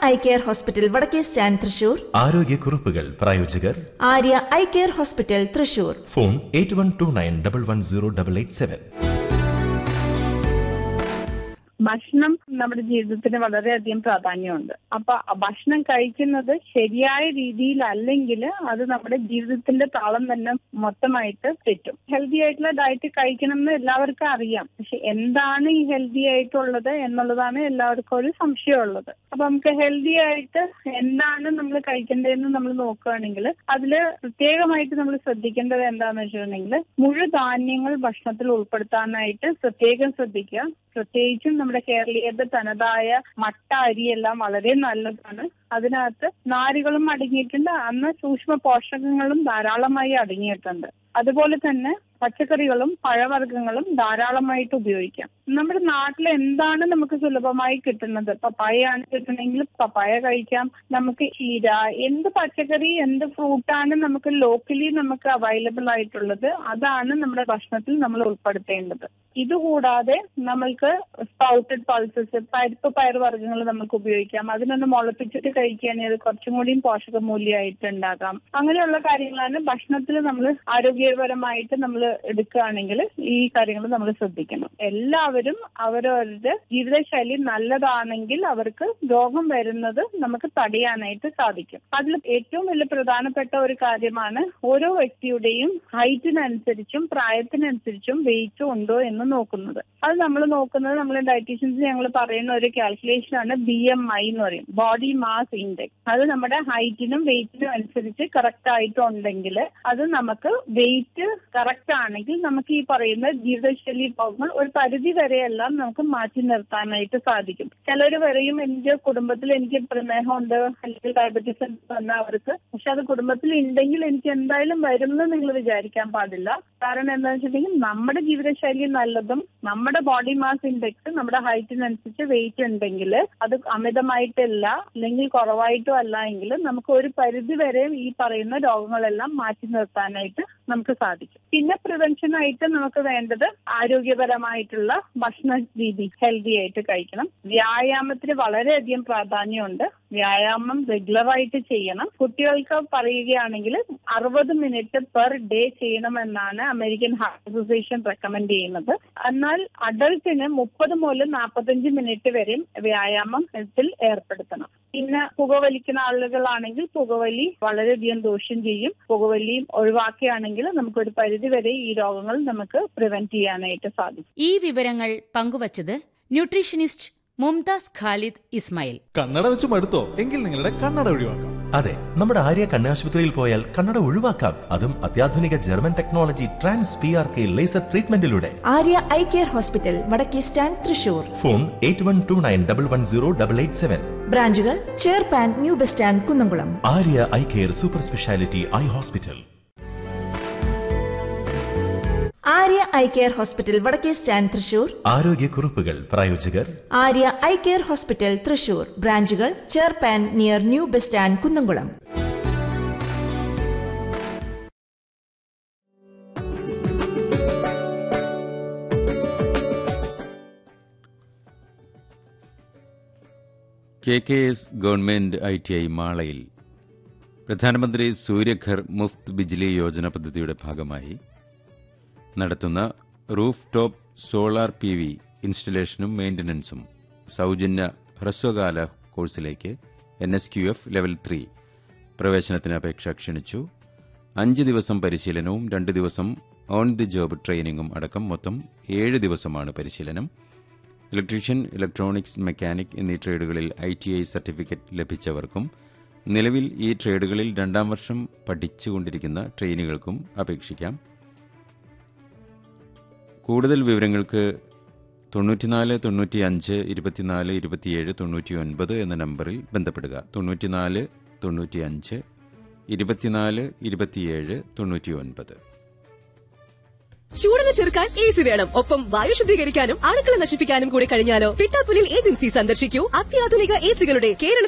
I care hospital വടക്കേ stand Thrissur ആരോഗ്യക്കുറിപ്പുകൾ പ്രായോജകർ Arya eye care hospital Thrissur phone eight one two nine double one zero double eight seven ഭക്ഷണം നമ്മുടെ ജീവിതത്തിന് വളരെയധികം പ്രാധാന്യമുണ്ട് അപ്പൊ ആ ഭക്ഷണം കഴിക്കുന്നത് ശരിയായ രീതിയിലല്ലെങ്കിൽ അത് നമ്മുടെ ജീവിതത്തിന്റെ താളം തന്നെ മൊത്തമായിട്ട് തെറ്റും ഹെൽത്തി ആയിട്ടുള്ള ഡയറ്റ് കഴിക്കണം എന്ന് എല്ലാവർക്കും അറിയാം പക്ഷെ എന്താണ് ഈ ഹെൽത്തി ആയിട്ടുള്ളത് എന്നുള്ളതാണ് എല്ലാവർക്കും ഒരു സംശയമുള്ളത് അപ്പൊ നമുക്ക് ഹെൽത്തി ആയിട്ട് എന്താണ് നമ്മൾ കഴിക്കേണ്ടതെന്ന് നമ്മൾ നോക്കുകയാണെങ്കിൽ അതിൽ പ്രത്യേകമായിട്ട് നമ്മൾ ശ്രദ്ധിക്കേണ്ടത് എന്താണെന്ന് വെച്ചിട്ടുണ്ടെങ്കിൽ മുഴുധാന്യങ്ങൾ ഭക്ഷണത്തിൽ ഉൾപ്പെടുത്താനായിട്ട് പ്രത്യേകം ശ്രദ്ധിക്കുക പ്രത്യേകിച്ചും നമ്മുടെ കേരളീയരുടെ തനതായ മട്ട അരിയെല്ലാം വളരെ നല്ലതാണ് അതിനകത്ത് നാരുകളും അടങ്ങിയിട്ടുണ്ട് അന്ന് സൂക്ഷ്മ പോഷകങ്ങളും ധാരാളമായി അടങ്ങിയിട്ടുണ്ട് അതുപോലെ തന്നെ പച്ചക്കറികളും പഴവർഗ്ഗങ്ങളും ധാരാളമായിട്ട് ഉപയോഗിക്കാം നമ്മുടെ നാട്ടിൽ എന്താണ് നമുക്ക് സുലഭമായി കിട്ടുന്നത് പപ്പായയാണ് കിട്ടണമെങ്കിൽ പപ്പായ കഴിക്കാം നമുക്ക് ചീര എന്ത് പച്ചക്കറി എന്ത് ഫ്രൂട്ടാണ് നമുക്ക് ലോക്കലി നമുക്ക് അവൈലബിൾ ആയിട്ടുള്ളത് അതാണ് നമ്മുടെ ഭക്ഷണത്തിൽ നമ്മൾ ഉൾപ്പെടുത്തേണ്ടത് ഇതുകൂടാതെ നമ്മൾക്ക് സ്പൗട്ടഡ് പൾസസ് പരിപ്പ് പയറുവർഗ്ഗങ്ങൾ നമുക്ക് ഉപയോഗിക്കാം അതിനൊന്ന് മുളപ്പിച്ചിട്ട് കഴിക്കുകയാണെങ്കിൽ അത് കുറച്ചും കൂടിയും പോഷക മൂല്യമായിട്ട് ഉണ്ടാകാം അങ്ങനെയുള്ള കാര്യങ്ങളാണ് ഭക്ഷണത്തിൽ നമ്മൾ ആരോഗ്യപരമായിട്ട് നമ്മൾ എടുക്കുകയാണെങ്കിൽ ഈ കാര്യങ്ങൾ നമ്മൾ ശ്രദ്ധിക്കണം എല്ലാവരും അവരവരുടെ ജീവിതശൈലി നല്ലതാണെങ്കിൽ അവർക്ക് രോഗം വരുന്നത് നമുക്ക് തടയാനായിട്ട് സാധിക്കും അതിൽ ഏറ്റവും വലിയ പ്രധാനപ്പെട്ട ഒരു കാര്യമാണ് ഓരോ വ്യക്തിയുടെയും ഹൈറ്റിനനുസരിച്ചും പ്രായത്തിനനുസരിച്ചും വെയിറ്റ് ഉണ്ടോ എന്ന് നോക്കുന്നത് അത് നമ്മൾ നോക്കുന്നത് നമ്മൾ ഡയറ്റീഷ്യൻസ് ഞങ്ങൾ പറയുന്ന ഒരു കാൽക്കുലേഷൻ ആണ് ബി എം ഐ എന്ന് പറയും ബോഡി മാസ് ഇൻഡെക്സ് അത് നമ്മുടെ ഹൈറ്റിനും വെയിറ്റിനും അനുസരിച്ച് കറക്റ്റ് ആയിട്ടുണ്ടെങ്കിൽ അത് നമുക്ക് വെയിറ്റ് കറക്റ്റ് ആണെങ്കിൽ നമുക്ക് ഈ പറയുന്ന ജീവിതശൈലി രോഗങ്ങൾ ഒരു പരിധി വരെയെല്ലാം നമുക്ക് മാറ്റി നിർത്താനായിട്ട് സാധിക്കും ചിലർ പറയും എന്റെ കുടുംബത്തിൽ എനിക്ക് പ്രമേഹമുണ്ട് അല്ലെങ്കിൽ ഡയബറ്റീസ് വന്ന അവർക്ക് പക്ഷെ അത് കുടുംബത്തിൽ ഉണ്ടെങ്കിൽ എനിക്ക് എന്തായാലും വരും എന്ന് നിങ്ങൾ വിചാരിക്കാൻ പാടില്ല കാരണം എന്താണെന്ന് വെച്ചിട്ടുണ്ടെങ്കിൽ നമ്മുടെ ജീവിതശൈലി നല്ലതും നമ്മുടെ ബോഡി മാസ് ഇൻഡെക്സ് നമ്മുടെ ഹൈറ്റിനനുസരിച്ച് വെയിറ്റ് ഉണ്ടെങ്കിൽ അത് അമിതമായിട്ടല്ല അല്ലെങ്കിൽ കുറവായിട്ടും അല്ല എങ്കിൽ നമുക്ക് ഒരു പരിധി വരെ ഈ പറയുന്ന രോഗങ്ങളെല്ലാം മാറ്റി നിർത്താനായിട്ട് നമുക്ക് സാധിക്കും പിന്നെ പ്രിവെൻഷൻ ആയിട്ട് നമുക്ക് വേണ്ടത് ആരോഗ്യപരമായിട്ടുള്ള ഭക്ഷണ രീതി ഹെൽത്തി ആയിട്ട് കഴിക്കണം വ്യായാമത്തിന് വളരെയധികം പ്രാധാന്യമുണ്ട് വ്യായാമം റെഗുലർ ആയിട്ട് ചെയ്യണം കുട്ടികൾക്ക് പറയുകയാണെങ്കിൽ അറുപത് മിനിറ്റ് പെർ ഡേ ചെയ്യണമെന്നാണ് അമേരിക്കൻ ഹാർട്ട് അസോസിയേഷൻ റെക്കമെൻഡ് ചെയ്യുന്നത് എന്നാൽ അഡൾട്ടിന് മുപ്പത് മുതൽ നാൽപ്പത്തഞ്ച് മിനിറ്റ് വരെയും വ്യായാമത്തിൽ ഏർപ്പെടുത്തണം പിന്നെ പുകവലിക്കുന്ന ആളുകളാണെങ്കിൽ പുകവലി വളരെയധികം ദോഷം ചെയ്യും പുകവലി ഒഴിവാക്കുകയാണെങ്കിൽ നമുക്ക് ഒരു പരിധി വരെ ഈ രോഗങ്ങൾ നമുക്ക് പ്രിവെന്റ് ചെയ്യാനായിട്ട് സാധിക്കും ഈ വിവരങ്ങൾ പങ്കുവച്ചത് ന്യൂട്രീഷനിസ്റ്റ് മുംതാസ് ഖാലിദ് ഇസ്മായിൽ കണ്ണട വെച്ച് മടുത്തോ എങ്കിൽ നിങ്ങളുടെ കണ്ണട ഒഴിവാക്കാം അതെ നമ്മുടെ ആര്യ കണ്ണാശുപത്രിയിൽ പോയാൽ കണ്ണട ഒഴിവാക്കാം അതും അത്യാധുനിക German technology trans P R K laser ട്രീറ്റ്മെന്റിലൂടെ ആര്യ ഐ കെയർ ഹോസ്പിറ്റൽ വടക്കേ stand Thrissur phone eight one two nine double one zero double eight seven ബ്രാഞ്ചുകൾ ചേർപ്പാൻ new bus stand Kunnamkulam Arya eye care super speciality eye hospital Arya eye care hospital വടക്കേ stand Thrissur ആരോഗ്യക്കുറിപ്പുകൾ പ്രായോജകർ Arya eye care hospital Thrissur ബ്രാഞ്ചുകൾ ചേർപ്പാൻ near new bus stand Kunnamkulam K K S government I T I മാളയിൽ പ്രധാനമന്ത്രി സൂര്യഘർ മുഫ്ത് ബിജ്ലി യോജന പദ്ധതിയുടെ ഭാഗമായി നടത്തുന്ന roof top solar P V ഇൻസ്റ്റലേഷനും മെയിന്റനൻസും സൗജന്യ ഹ്രസ്വകാല കോഴ്സിലേക്ക് N S Q F level three പ്രവേശനത്തിന് അപേക്ഷ ക്ഷണിച്ചു അഞ്ച് ദിവസം പരിശീലനവും രണ്ട് ദിവസം ഓൺ ദി ജോബ് ട്രെയിനിങ്ങും അടക്കം മൊത്തം ഏഴ് ദിവസമാണ് പരിശീലനം ഇലക്ട്രീഷ്യൻ ഇലക്ട്രോണിക്സ് മെക്കാനിക് എന്നീ ട്രേഡുകളിൽ ഐ ടി ഐ സർട്ടിഫിക്കറ്റ് ലഭിച്ചവർക്കും നിലവിൽ ഈ ട്രേഡുകളിൽ രണ്ടാം വർഷം പഠിച്ചുകൊണ്ടിരിക്കുന്ന ട്രെയിനികൾക്കും അപേക്ഷിക്കാം കൂടുതൽ വിവരങ്ങൾക്ക് തൊണ്ണൂറ്റിനാല് തൊണ്ണൂറ്റി അഞ്ച് ഇരുപത്തിനാല് ഇരുപത്തിയേഴ് തൊണ്ണൂറ്റി ഒൻപത് എന്ന നമ്പറിൽ ബന്ധപ്പെടുക തൊണ്ണൂറ്റിനാല് തൊണ്ണൂറ്റി അഞ്ച് ഇരുപത്തിനാല് ഇരുപത്തിയേഴ് തൊണ്ണൂറ്റി ഒൻപത് ചൂടിനെ ചെറുക്കാൻ എ സി വേണം ഒപ്പം വായു ശുദ്ധീകരിക്കാനും അണുക്കളെ നശിപ്പിക്കാനും കൂടി കഴിഞ്ഞാലോ പിട്ടാപ്പുലിൽ ഏജൻസി സന്ദർശിക്കൂ അത്യാധുനിക എ സികളുടെ കേരള